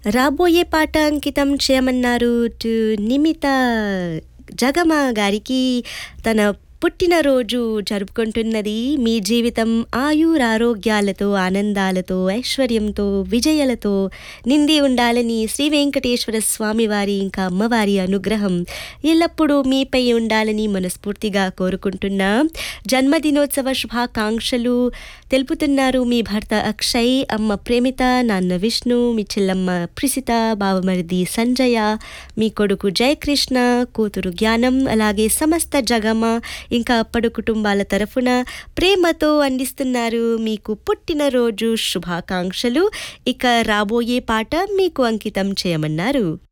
రాబోయే పాట అంకితం చేయమన్నారు టు నిమిత జగమ గారికి తన పుట్టినరోజు జరుపుకుంటున్నది మీ జీవితం ఆయురారోగ్యాలతో ఆనందాలతో ఐశ్వర్యంతో విజయాలతో నిండి ఉండాలని శ్రీ వెంకటేశ్వర స్వామి వారి ఇంకా అమ్మవారి అనుగ్రహం ఎల్లప్పుడూ మీపై ఉండాలని మనస్ఫూర్తిగా కోరుకుంటున్నా జన్మదినోత్సవ శుభాకాంక్షలు తెలుపుతున్నారు మీ భర్త అక్షయ్ అమ్మ ప్రేమిత నాన్న విష్ణు మీ చెల్లమ్మ ప్రిసిత బావమరిది సంజయ మీ కొడుకు జయకృష్ణ కూతురు జ్ఞానం అలాగే సమస్త జగమ ఇంకా అప్పడు కుటుంబాల తరఫున ప్రేమతో అందిస్తున్నారు మీకు పుట్టినరోజు శుభాకాంక్షలు ఇక రాబోయే పాట మీకు అంకితం చేయమన్నారు